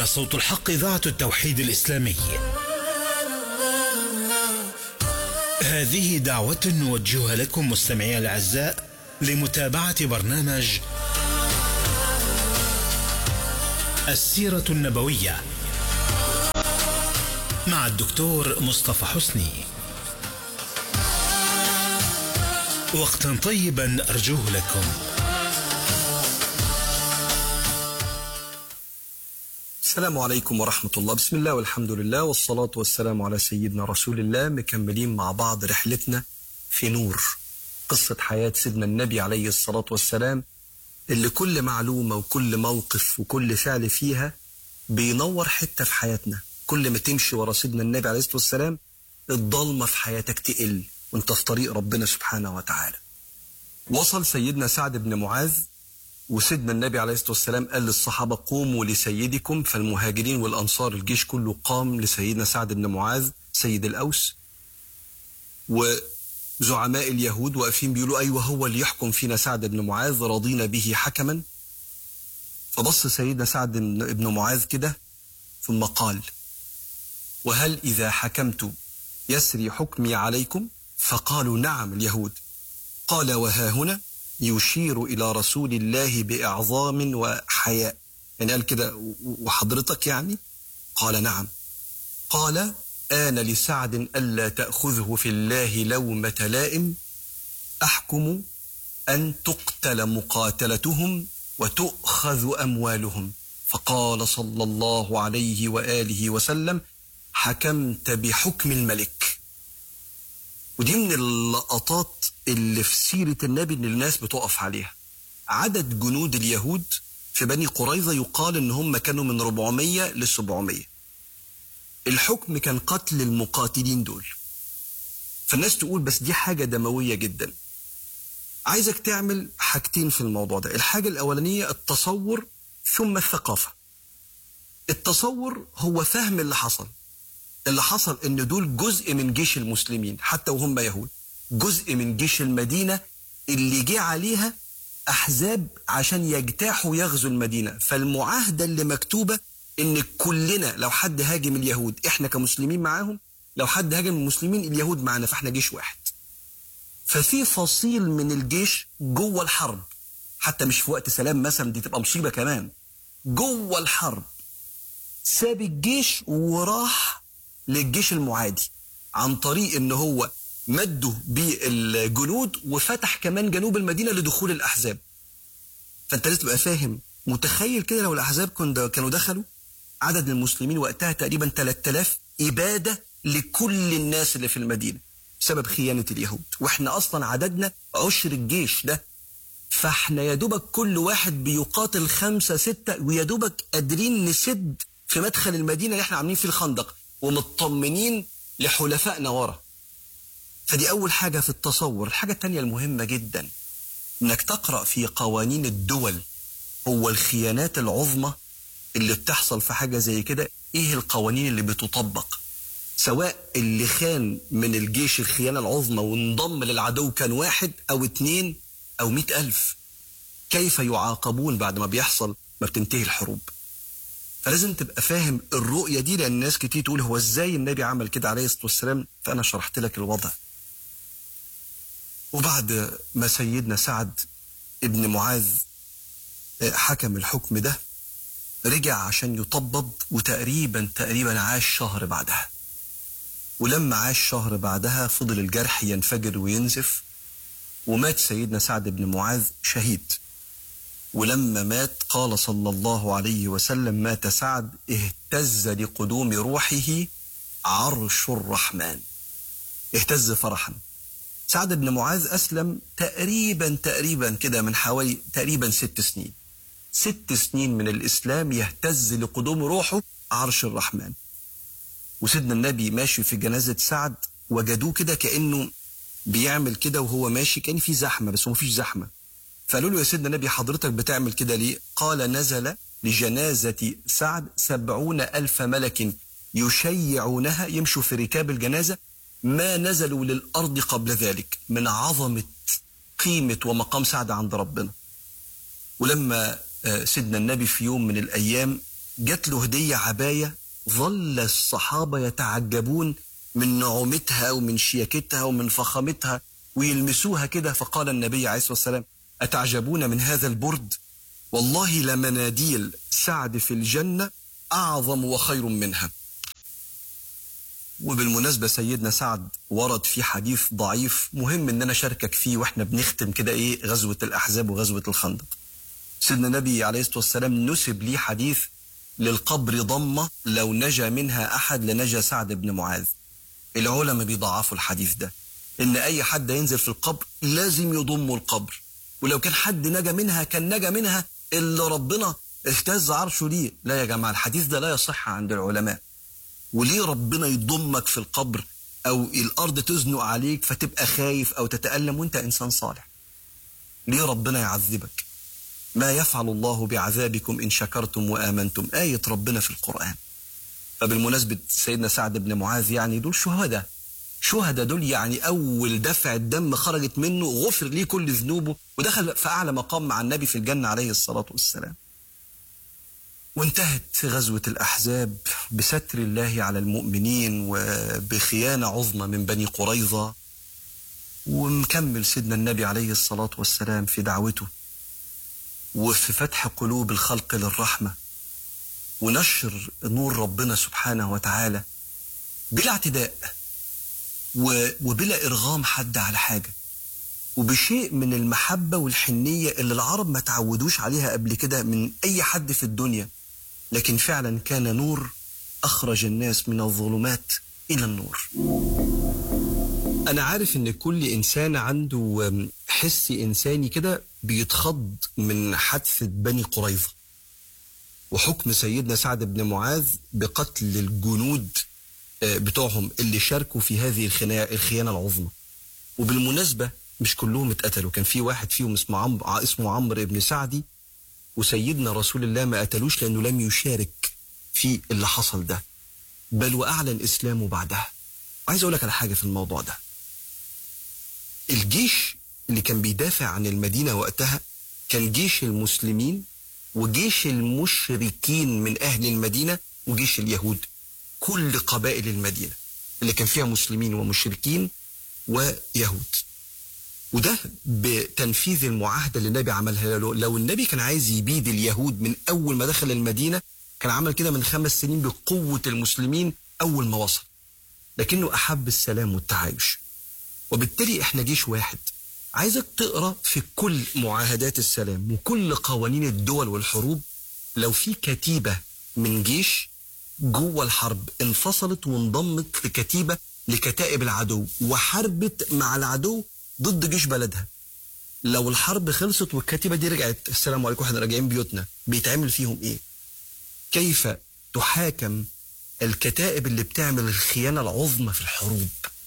هنا صوت الحق إذاعة التوحيد الإسلامي هذه دعوة نوجهها لكم مستمعي الأعزاء لمتابعة برنامج السيرة النبوية مع الدكتور مصطفى حسني وقتا طيبا أرجوه لكم السلام عليكم ورحمة الله بسم الله والحمد لله والصلاة والسلام على سيدنا رسول الله مكملين مع بعض رحلتنا في نور قصة حياة سيدنا النبي عليه الصلاة والسلام اللي كل معلومة وكل موقف وكل فعل فيها بينور حتة في حياتنا كل ما تمشي ورا سيدنا النبي عليه الصلاة والسلام الضلمة في حياتك تقل وانت في طريق ربنا سبحانه وتعالى وصل سيدنا سعد بن معاذ وسيدنا النبي عليه الصلاة والسلام قال للصحابة قوموا لسيدكم فالمهاجرين والأنصار الجيش كله قام لسيدنا سعد بن معاذ سيد الأوس وزعماء اليهود واقفين بيقولوا أيوة هو اللي يحكم فينا سعد بن معاذ رضينا به حكما فبص سيدنا سعد بن معاذ كده ثم قال وهل إذا حكمت يسري حكمي عليكم فقالوا نعم اليهود قال وها هنا يشير إلى رسول الله بإعظام وحياء يعني قال كده وحضرتك يعني قال نعم قال آن لسعد ألا تأخذه في الله لومة لائم أحكم أن تقتل مقاتلتهم وتؤخذ أموالهم فقال صلى الله عليه وآله وسلم حكمت بحكم الملك ودي من اللقطات اللي في سيرة النبي اللي الناس بتقف عليها عدد جنود اليهود في بني قريظة يقال ان هم كانوا من 400 ل 700 الحكم كان قتل المقاتلين دول فالناس تقول بس دي حاجة دموية جدا عايزك تعمل حاجتين في الموضوع ده الحاجة الأولانية التصور ثم الثقافة التصور هو فهم اللي حصل اللي حصل ان دول جزء من جيش المسلمين حتى وهم يهود جزء من جيش المدينة اللي جه عليها أحزاب عشان يجتاحوا يغزوا المدينة فالمعاهدة اللي مكتوبة إن كلنا لو حد هاجم اليهود إحنا كمسلمين معاهم لو حد هاجم المسلمين اليهود معانا فإحنا جيش واحد ففي فصيل من الجيش جوه الحرب حتى مش في وقت سلام مثلا دي تبقى مصيبة كمان جوه الحرب ساب الجيش وراح للجيش المعادي عن طريق ان هو مدوا بالجنود وفتح كمان جنوب المدينة لدخول الأحزاب فأنت لازم تبقى فاهم متخيل كده لو الأحزاب كانوا دخلوا عدد المسلمين وقتها تقريبا 3000 إبادة لكل الناس اللي في المدينة بسبب خيانة اليهود وإحنا أصلا عددنا عشر الجيش ده فإحنا يا دوبك كل واحد بيقاتل خمسة ستة ويا دوبك قادرين نسد في مدخل المدينة اللي إحنا عاملين فيه الخندق ومطمنين لحلفائنا ورا فدي أول حاجة في التصور الحاجة التانية المهمة جدا إنك تقرأ في قوانين الدول هو الخيانات العظمى اللي بتحصل في حاجة زي كده إيه القوانين اللي بتطبق سواء اللي خان من الجيش الخيانة العظمى وانضم للعدو كان واحد أو اتنين أو مئة ألف كيف يعاقبون بعد ما بيحصل ما بتنتهي الحروب فلازم تبقى فاهم الرؤية دي لأن الناس كتير تقول هو إزاي النبي عمل كده عليه الصلاة والسلام فأنا شرحت لك الوضع وبعد ما سيدنا سعد ابن معاذ حكم الحكم ده رجع عشان يطبب وتقريبا تقريبا عاش شهر بعدها ولما عاش شهر بعدها فضل الجرح ينفجر وينزف ومات سيدنا سعد بن معاذ شهيد ولما مات قال صلى الله عليه وسلم مات سعد اهتز لقدوم روحه عرش الرحمن اهتز فرحا سعد بن معاذ أسلم تقريبا تقريبا كده من حوالي تقريبا ست سنين ست سنين من الإسلام يهتز لقدوم روحه عرش الرحمن وسيدنا النبي ماشي في جنازة سعد وجدوه كده كأنه بيعمل كده وهو ماشي كان في زحمة بس هو مفيش زحمة فقالوا له يا سيدنا النبي حضرتك بتعمل كده ليه قال نزل لجنازة سعد سبعون ألف ملك يشيعونها يمشوا في ركاب الجنازة ما نزلوا للأرض قبل ذلك من عظمة قيمة ومقام سعد عند ربنا ولما سيدنا النبي في يوم من الأيام جات له هدية عباية ظل الصحابة يتعجبون من نعومتها ومن شياكتها ومن فخامتها ويلمسوها كده فقال النبي عليه الصلاة والسلام أتعجبون من هذا البرد والله لمناديل سعد في الجنة أعظم وخير منها وبالمناسبة سيدنا سعد ورد في حديث ضعيف مهم ان انا اشاركك فيه واحنا بنختم كده ايه غزوة الاحزاب وغزوة الخندق سيدنا النبي عليه الصلاة والسلام نسب ليه حديث للقبر ضمة لو نجا منها احد لنجا سعد بن معاذ العلماء بيضعفوا الحديث ده ان اي حد ينزل في القبر لازم يضموا القبر ولو كان حد نجا منها كان نجا منها اللي ربنا اهتز عرشه ليه لا يا جماعة الحديث ده لا يصح عند العلماء وليه ربنا يضمك في القبر او الارض تزنق عليك فتبقى خايف او تتألم وانت انسان صالح ليه ربنا يعذبك ما يفعل الله بعذابكم ان شكرتم وامنتم آية ربنا في القرآن فبالمناسبة سيدنا سعد بن معاذ يعني دول شهداء شهداء دول يعني اول دفع الدم خرجت منه غفر ليه كل ذنوبه ودخل في اعلى مقام مع النبي في الجنة عليه الصلاة والسلام وانتهت غزوة الأحزاب بستر الله على المؤمنين وبخيانة عظمى من بني قريظة ومكمل سيدنا النبي عليه الصلاة والسلام في دعوته وفي فتح قلوب الخلق للرحمة ونشر نور ربنا سبحانه وتعالى بلا اعتداء وبلا إرغام حد على حاجة وبشيء من المحبة والحنية اللي العرب ما تعودوش عليها قبل كده من أي حد في الدنيا لكن فعلا كان نور أخرج الناس من الظلمات إلى النور أنا عارف إن كل إنسان عنده حس إنساني كده بيتخض من حادثة بني قريظة وحكم سيدنا سعد بن معاذ بقتل الجنود بتوعهم اللي شاركوا في هذه الخيانة العظمى وبالمناسبة مش كلهم اتقتلوا كان في واحد فيهم اسمه عمرو اسمه عمرو بن سعدي وسيدنا رسول الله ما قتلوش لانه لم يشارك في اللي حصل ده بل واعلن اسلامه بعدها عايز اقول لك على حاجه في الموضوع ده الجيش اللي كان بيدافع عن المدينه وقتها كان جيش المسلمين وجيش المشركين من اهل المدينه وجيش اليهود كل قبائل المدينه اللي كان فيها مسلمين ومشركين ويهود وده بتنفيذ المعاهده اللي النبي عملها له لو النبي كان عايز يبيد اليهود من اول ما دخل المدينه كان عمل كده من خمس سنين بقوه المسلمين اول ما وصل لكنه احب السلام والتعايش وبالتالي احنا جيش واحد عايزك تقرا في كل معاهدات السلام وكل قوانين الدول والحروب لو في كتيبه من جيش جوه الحرب انفصلت وانضمت لكتيبه لكتائب العدو وحاربت مع العدو ضد جيش بلدها لو الحرب خلصت والكتيبه دي رجعت السلام عليكم احنا راجعين بيوتنا بيتعمل فيهم ايه كيف تحاكم الكتائب اللي بتعمل الخيانه العظمى في الحروب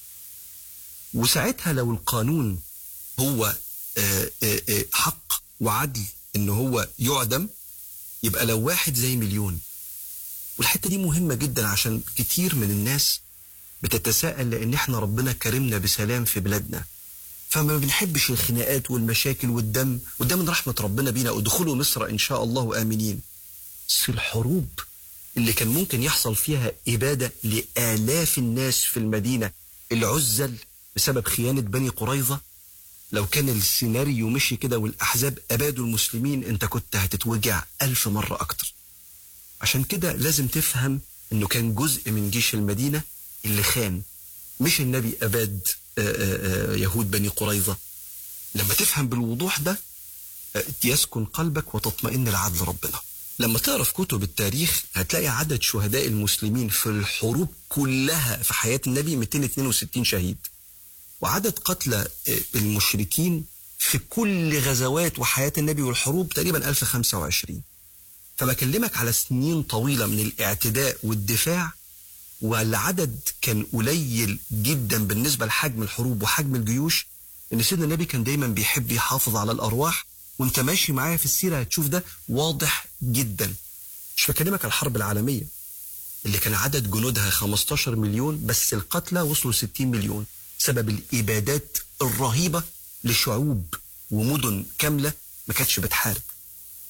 وساعتها لو القانون هو آآ آآ حق وعدل ان هو يعدم يبقى لو واحد زي مليون والحته دي مهمه جدا عشان كتير من الناس بتتساءل لان احنا ربنا كرمنا بسلام في بلادنا فما بنحبش الخناقات والمشاكل والدم وده من رحمة ربنا بينا ادخلوا مصر إن شاء الله آمنين بس الحروب اللي كان ممكن يحصل فيها إبادة لآلاف الناس في المدينة العزل بسبب خيانة بني قريظة لو كان السيناريو مشي كده والأحزاب أبادوا المسلمين أنت كنت هتتوجع ألف مرة أكتر عشان كده لازم تفهم أنه كان جزء من جيش المدينة اللي خان مش النبي أباد يهود بني قريظة لما تفهم بالوضوح ده يسكن قلبك وتطمئن لعدل ربنا لما تقرا في كتب التاريخ هتلاقي عدد شهداء المسلمين في الحروب كلها في حياة النبي 262 شهيد وعدد قتلى المشركين في كل غزوات وحياة النبي والحروب تقريبا 1025 فبكلمك على سنين طويلة من الاعتداء والدفاع والعدد كان قليل جدا بالنسبة لحجم الحروب وحجم الجيوش ان سيدنا النبي كان دايما بيحب يحافظ على الارواح وانت ماشي معايا في السيرة هتشوف ده واضح جدا مش بكلمك على الحرب العالمية اللي كان عدد جنودها 15 مليون بس القتلى وصلوا 60 مليون سبب الإبادات الرهيبة لشعوب ومدن كاملة ما كانتش بتحارب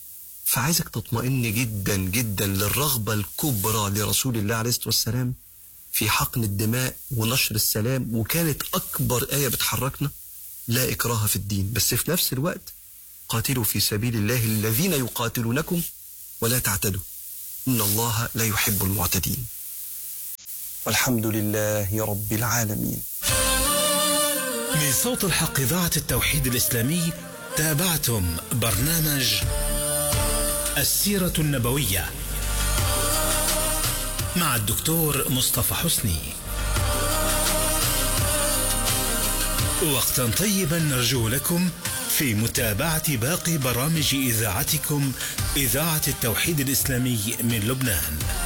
فعايزك تطمئن جدا جدا للرغبة الكبرى لرسول الله عليه الصلاة والسلام في حقن الدماء ونشر السلام وكانت أكبر آية بتحركنا لا إكراه في الدين بس في نفس الوقت قاتلوا في سبيل الله الذين يقاتلونكم ولا تعتدوا إن الله لا يحب المعتدين والحمد لله رب العالمين من صوت الحق إذاعة التوحيد الإسلامي تابعتم برنامج السيرة النبوية مع الدكتور مصطفى حسني وقتا طيبا نرجو لكم في متابعة باقي برامج إذاعتكم إذاعة التوحيد الإسلامي من لبنان